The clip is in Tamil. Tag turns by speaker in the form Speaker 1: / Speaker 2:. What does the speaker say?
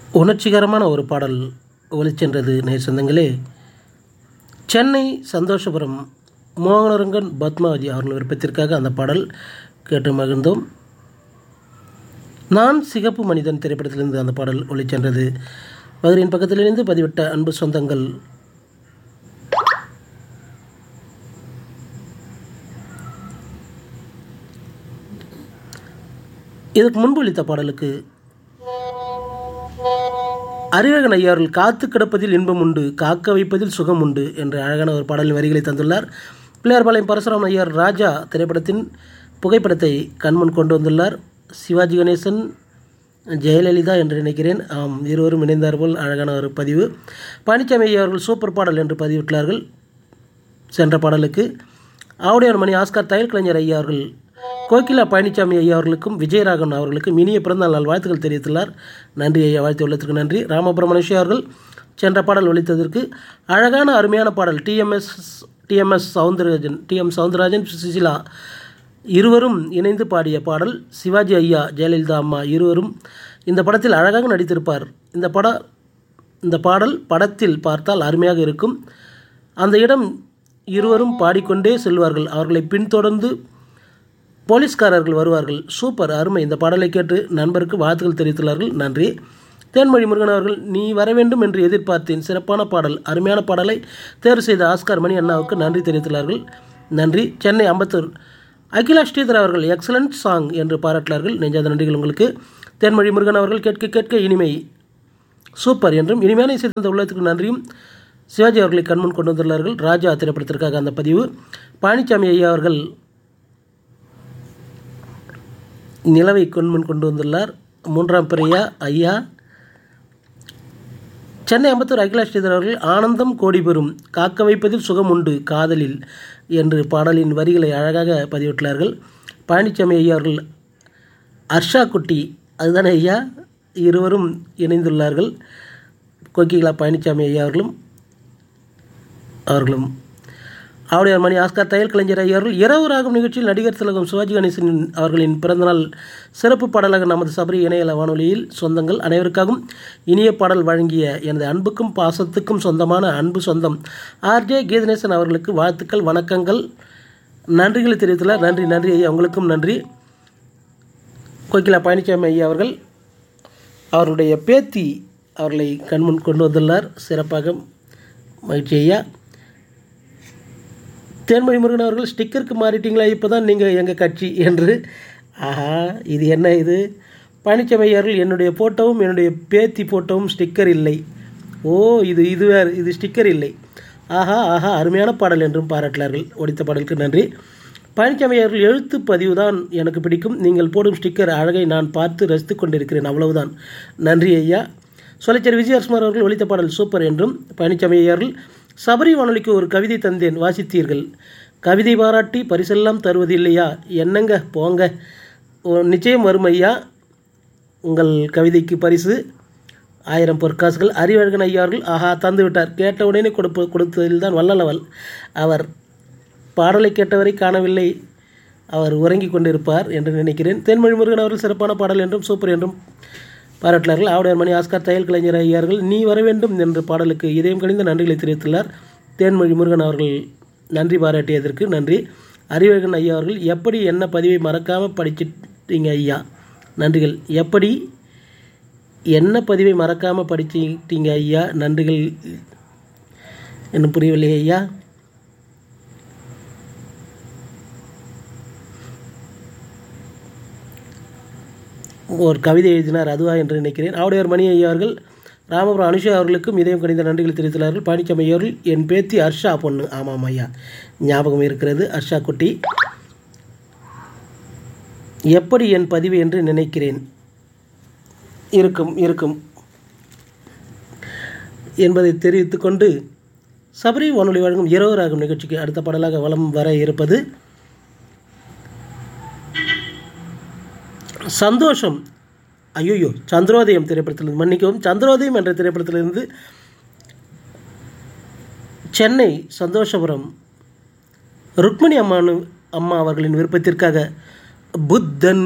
Speaker 1: உணர்ச்சிகரமான ஒரு பாடல் ஒலிச்சென்றது நேர் சொந்தங்களே சென்னை சந்தோஷபுரம் மோகனரங்கன் பத்மாவதி அவர்கள் விருப்பத்திற்காக அந்த பாடல் கேட்டு மகிழ்ந்தோம் நான் சிகப்பு மனிதன் திரைப்படத்திலிருந்து அந்த பாடல் ஒளிச்சென்றது மதுரையின் பக்கத்திலிருந்து பதிவிட்ட அன்பு சொந்தங்கள் இதற்கு முன்பு ஒலித்த பாடலுக்கு அறிவகன் ஐயார்கள் காத்து கிடப்பதில் இன்பம் உண்டு காக்க வைப்பதில் சுகம் உண்டு என்ற அழகான ஒரு பாடலின் வரிகளை தந்துள்ளார் பிள்ளையார்பாளையம் பரசுராமன் ஐயார் ராஜா திரைப்படத்தின் புகைப்படத்தை கண்முன் கொண்டு வந்துள்ளார் சிவாஜி கணேசன் ஜெயலலிதா என்று நினைக்கிறேன் ஆம் இருவரும் இணைந்தார் போல் அழகான ஒரு பதிவு பழனிசாமி ஐயா அவர்கள் சூப்பர் பாடல் என்று பதிவிட்டுள்ளார்கள் சென்ற பாடலுக்கு ஆவுடையார் மணி ஆஸ்கார் தையல் கலைஞர் ஐயா அவர்கள் கோகிலா பழனிசாமி ஐயா அவர்களுக்கும் விஜயராகவன் அவர்களுக்கும் இனிய பிறந்தநாள் நாள் வாழ்த்துக்கள் தெரிவித்துள்ளார் நன்றி ஐயா வாழ்த்து உள்ளதற்கு நன்றி ராமபுரம் மனுஷி அவர்கள் சென்ற பாடல் ஒலித்ததற்கு அழகான அருமையான பாடல் TMS TMS Soundararajan TM Soundararajan Susheela இருவரும் இணைந்து பாடிய பாடல் சிவாஜி ஐயா ஜெயலலிதா அம்மா இருவரும் இந்த படத்தில் அழகாக நடித்திருப்பார் இந்த பட இந்த பாடல் படத்தில் பார்த்தால் அருமையாக இருக்கும் அந்த இடம் இருவரும் பாடிக்கொண்டே செல்வார்கள் அவர்களை பின்தொடர்ந்து போலீஸ்காரர்கள் வருவார்கள் சூப்பர் அருமை இந்த பாடலை கேட்டு நண்பருக்கு வாழ்த்துக்கள் தெரிவித்துள்ளார்கள் நன்றி தேன்மொழி முருகன் அவர்கள் நீ வர வேண்டும் என்று எதிர்பார்த்தேன் சிறப்பான பாடல் அருமையான பாடலை தேர்வு செய்த ஆஸ்கார் மணி அண்ணாவுக்கு நன்றி தெரிவித்துள்ளார்கள் நன்றி சென்னை அம்பத்தூர் அகிலா ஸ்ரீதர் அவர்கள் எக்ஸலண்ட் சாங் என்று பாராட்டினார்கள் நெஞ்சாத நன்றிகள் உங்களுக்கு தேன்மொழி முருகன் அவர்கள் கேட்க கேட்க இனிமை சூப்பர் என்றும் இனிமையான இசை தந்த உள்ளத்துக்கு நன்றியும் சிவாஜி அவர்களை கண்முன் கொண்டு வந்துள்ளார்கள் ராஜா திரைப்படத்திற்காக அந்த பதிவு பழனிசாமி ஐயா அவர்கள் நிலவை கொன்முன் கொண்டு வந்துள்ளார் மூன்றாம் பிரியா ஐயா சென்னை அம்பத்தூர் அகிலா ஸ்ரீதர் அவர்கள் ஆனந்தம் கோடி பெறும் காக்க வைப்பதில் சுகம் உண்டு காதலில் என்று பாடலின் வரிகளை அழகாக பதிவிட்டுள்ளார்கள் பழனிசாமி ஐயா அவர்கள் அர்ஷா குட்டி அதுதானே ஐயா இருவரும் இணைந்துள்ளார்கள் கோகிலா பழனிசாமி ஐயா அவர்களும் அவர்களும் ஆவுடையார் மணி ஆஸ்கார் தையல் கலைஞர் ஐயா அவர்கள் இரவு ராகம் நிகழ்ச்சியில் நடிகர் திலகம் சிவாஜி கணேசன் அவர்களின் பிறந்தநாள் சிறப்பு பாடலாக நமது சபரி இணையல வானொலியில் சொந்தங்கள் அனைவருக்காகவும் இனிய பாடல் வழங்கிய எனது அன்புக்கும் பாசத்துக்கும் சொந்தமான அன்பு சொந்தம் ஆர்ஜே கீதநேசன் அவர்களுக்கு வாழ்த்துக்கள் வணக்கங்கள் நன்றிகளை தெரிவித்துள்ளார் நன்றி நன்றி ஐயா உங்களுக்கும் நன்றி கோகிலா பழனிசாமி ஐயா அவர்கள் அவருடைய பேத்தி அவர்களை கண்முன் கொண்டு வந்துள்ளார் சிறப்பாக மகிழ்ச்சி ஐயா தேன்மொழி முருகன் அவர்கள் ஸ்டிக்கருக்கு மாறிட்டீங்களா இப்போ தான் நீங்கள் எங்கள் கட்சி என்று ஆஹா இது என்ன இது பழனிசாமி அவர்கள் என்னுடைய ஃபோட்டோவும் என்னுடைய பேத்தி ஃபோட்டோவும் ஸ்டிக்கர் இல்லை ஓ இது இது வேறு இது ஸ்டிக்கர் இல்லை ஆஹா ஆஹா அருமையான பாடல் என்றும் பாராட்டினார்கள் ஒடித்த பாடலுக்கு நன்றி பழனிசாமி அவர்கள் எழுத்து பதிவு தான் எனக்கு பிடிக்கும் நீங்கள் போடும் ஸ்டிக்கர் அழகை நான் பார்த்து ரசித்து கொண்டிருக்கிறேன் அவ்வளவுதான் நன்றி ஐயா சொலைச்சர் விஜயகுமார் அவர்கள் ஒழித்த பாடல் சூப்பர் என்றும் பழனிசாமி அவர்கள் சபரி வானொலிக்கு ஒரு கவிதை தந்தேன் வாசித்தீர்கள் கவிதை பாராட்டி பரிசெல்லாம் தருவது இல்லையா என்னங்க போங்க நிச்சயம் வரும் ஐயா உங்கள் கவிதைக்கு பரிசு ஆயிரம் பொற்காசுகள் அறிவழகன் ஐயா அவர்கள் ஆஹா தந்து விட்டார் கேட்ட உடனே கொடுப்ப கொடுத்ததில் தான் வல்லலவல் அவர் பாடலை கேட்டவரை காணவில்லை அவர் உறங்கி கொண்டிருப்பார் என்று நினைக்கிறேன் தென்மொழி முருகன் அவர்கள் சிறப்பான பாடல் என்றும் சூப்பர் என்றும் பாராட்டினார்கள் ஆவுடையார் மணி ஆஸ்கார் தையல் கலைஞர் ஐயார்கள் நீ வர வேண்டும் என்ற பாடலுக்கு இதயம் கழிந்த நன்றிகளை தெரிவித்துள்ளார் தேன்மொழி முருகன் அவர்கள் நன்றி பாராட்டியதற்கு நன்றி அறிவழகன் ஐயா அவர்கள் எப்படி என்ன பதிவை மறக்காமல் படிச்சிட்டீங்க ஐயா நன்றிகள் எப்படி என்ன பதிவை மறக்காமல் படிச்சிட்டீங்க ஐயா நன்றிகள் என்ன புரியவில்லை ஐயா ஒரு கவிதை எழுதினார் அதுவா என்று நினைக்கிறேன் ஆவுடையார் மணி ஐயா அவர்கள் ராமபுரம் அனுஷா அவர்களுக்கும் இதயம் கணித நன்றிகள் தெரிவித்துள்ளார்கள் பழனிசாமி அவர்கள் என் பேத்தி ஹர்ஷா பொண்ணு ஆமாம் ஐயா ஞாபகம் இருக்கிறது ஹர்ஷா குட்டி எப்படி என் பதிவு என்று நினைக்கிறேன் இருக்கும் இருக்கும் என்பதை தெரிவித்துக்கொண்டு சபரி வானொலி வழங்கும் இரவு ராகும் நிகழ்ச்சிக்கு அடுத்த பாடலாக வலம் வர இருப்பது சந்தோஷம் ஐயோயோ சந்திரோதயம் திரைப்படத்திலிருந்து மன்னிக்கவும் சந்திரோதயம் என்ற திரைப்படத்திலிருந்து சென்னை சந்தோஷபுரம் ருக்மணி அம்மானு அம்மா அவர்களின் விருப்பத்திற்காக புத்தன்